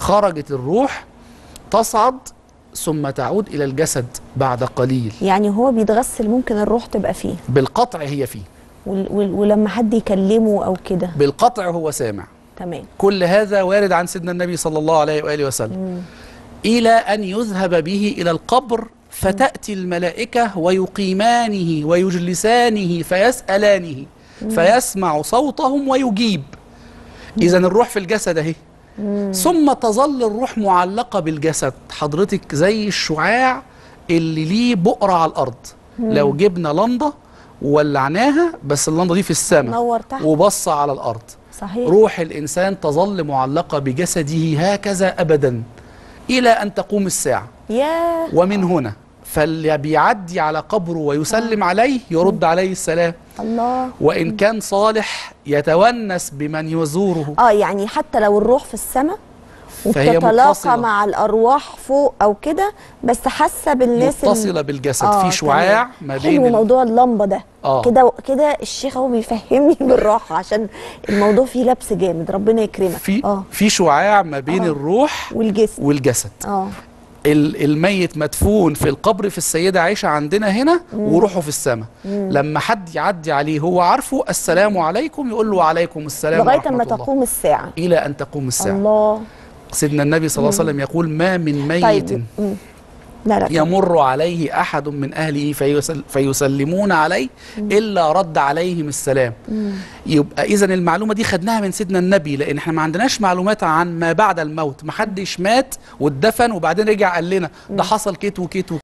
خرجت الروح تصعد ثم تعود الى الجسد بعد قليل يعني هو بيتغسل ممكن الروح تبقى فيه بالقطع هي فيه وال- وال- ولما حد يكلمه او كده بالقطع هو سامع تمام كل هذا وارد عن سيدنا النبي صلى الله عليه واله وسلم الى ان يذهب به الى القبر فتاتي الملائكه ويقيمانه ويجلسانه فيسالانه فيسمع صوتهم ويجيب اذا الروح في الجسد اهي ثم تظل الروح معلقه بالجسد حضرتك زي الشعاع اللي ليه بؤره على الارض لو جبنا لمضه وولعناها بس اللمضه دي في السماء نور تحت. وبص على الارض صحيح روح الإنسان تظل معلقة بجسده هكذا أبدا إلى أن تقوم الساعة ياه ومن هنا فاللي بيعدي على قبره ويسلم عليه يرد عليه السلام الله وإن كان صالح يتونس بمن يزوره اه يعني حتى لو الروح في السماء فهي وبتتلاقى متصلة. مع الارواح فوق او كده بس حاسه بالناس اللي- متصلة بالجسد آه، في شعاع تمام. ما حلو بين ال- موضوع اللمبه ده آه. كده كده الشيخ هو بيفهمني بالراحه عشان الموضوع فيه لبس جامد ربنا يكرمك في اه في شعاع ما بين آه. الروح والجسم والجسد اه ال- الميت مدفون في القبر في السيدة عائشة عندنا هنا وروحه في السماء لما حد يعدي عليه هو عارفه السلام عليكم يقول له وعليكم السلام لغايه ورحمة اما الله. تقوم الساعه إلى أن تقوم الساعة الله سيدنا النبي صلى الله عليه وسلم يقول ما من ميت طيب مم. لا لا يمر عليه أحد من أهله فيسل فيسلمون عليه إلا رد عليهم السلام يبقى إذا المعلومة دي خدناها من سيدنا النبي لأن احنا ما عندناش معلومات عن ما بعد الموت ما حدش مات واتدفن وبعدين رجع قال لنا ده حصل كيت وكيت